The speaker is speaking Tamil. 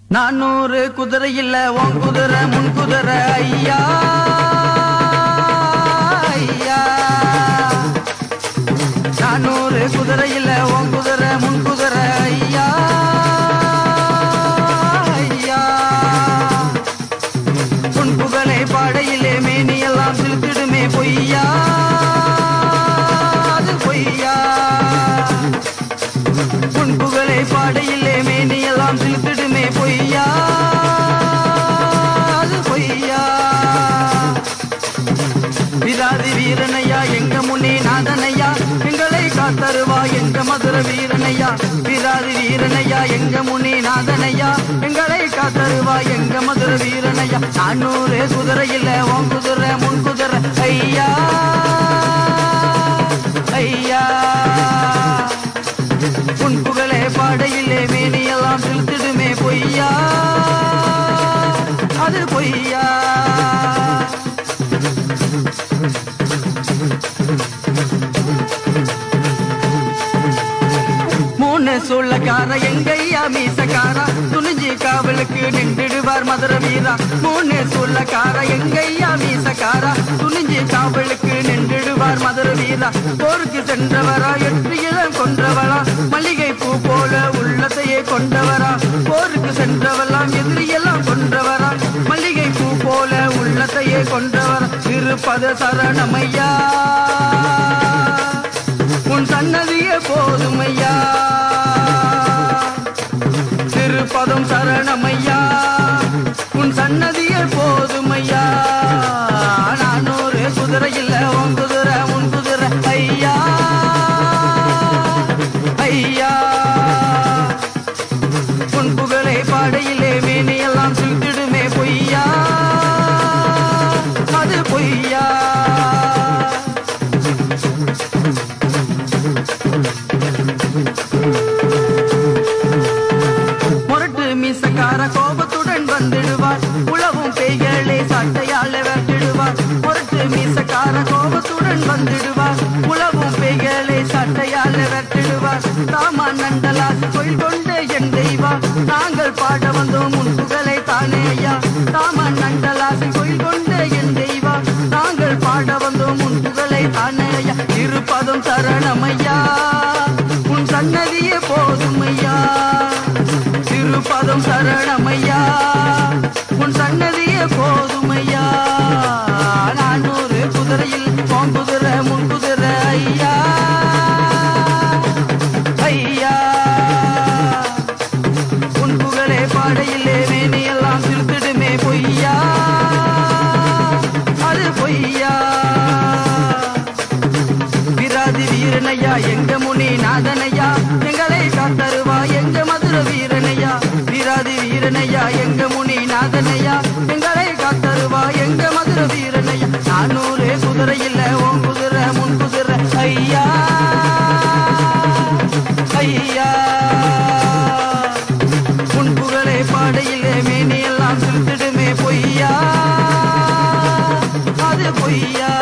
நானூறு குதிரை இல்ல உன் குதிரை முன் குதிரை ஐயா ஐயா நானூறு குதிரை இல்ல உன் குதிரை முன் குதிரை ஐயா ஐயா உன் புகழை பாடையிலே மேனியெல்லாம் செலுத்திடுமே பொய்யா அது பொய்யா உன் புகழை பாடையிலே மேனியெல்லாம் செலுத்திடுமே பொய்யா அது பொய்யா விராதி வீரனையா எங்க முன்னே நாதனையா எங்களை காத்தருவா எங்க மதுர வீரனையா விராதி வீரனையா எங்க முனி நாதனையா எங்களை காத்தருவா எங்க மதுர வீரனையா நானூறு குதிரை இல்ல உன் குதிரை முன் குதிரை ஐயா ஐயா உன் புகழே பாடையிலே மேனியெல்லாம் செலுத்திடுமே பொய்யா அது பொய்யா மூணு சூழக்கார எங்கையா மீசக்காரா துணிஞ்சி காவலுக்கு நின்றுடுவார் மதுர வீரா மூணு சூழக்கார எங்கையா மீசக்காரா துணிஞ்சி காவலுக்கு நின்றுடுவார் மதுர வீரா போருக்கு சென்றவரா எற்றியிடம் கொன்றவரா மல்லிகை பூ போல உள்ளத்தையே கொண்டவரா போருக்கு சென்றவெல்லாம் எதிரியெல்லாம் கொன்றவரா மல்லிகை பூ போல உள்ளத்தையே கொன்றவரா இருப்பது சரணமையா உன் சன்னதியே போதுமையா திருப்பதம் சரணமையா உன் சன்னதியே போதுமையா நானூறு குதிரை இல்ல உன் குதிரை உன் குதிரை ஐயா ஐயா உன் புகழை பாடையிலே மேனியெல்லாம் செலுத்திடுமே பொய்யா அது பொய்யா முரட்டு மீசக்கார கோபத்துடன் வந்துடுவார் உழவும் பேய்களை சட்டையால விரட்டிடுவார் முரட்டு மீசக்கார கோபத்துடன் வந்துடுவார் உழவும் பேய்களை சட்டையால விரட்டிடுவார் தாமா நண்டலாசு கோயில் கொண்டு என் தெய்வா நாங்கள் பாட வந்தோம் உன் புகழை தானே ஐயா தாமா நண்டலாசு கோயில் கொண்டு என் தெய்வா நாங்கள் பாட வந்தோம் உன் புகழை தானே ஐயா இருப்பதும் சரணமையா உன் சன்னதியே போதுமையா திருப்பதம் சரணமையா உன் சன்னதியே போதுமையா நானூறு குதிரையில் போன் குதிரை முன் குதிரை ஐயா ஐயா உன் புகழே பாடையிலே மேனியெல்லாம் திருத்திடுமே பொய்யா அது பொய்யா விராதி வீரனையா எங்க முனி நாதனையா எங்களை காத்தருவா எங்க மதுர வீரனையா விராதி வீரனையா எங்க முனி நாதனையா எங்களை காத்தருவா எங்க மதுர வீரனையா நானூறு குதிரை இல்ல உன் குதிரை முன் குதிரை ஐயா ஐயா உன் புகழை பாடையிலே மேனியெல்லாம் செலுத்திடுமே பொய்யா அது பொய்யா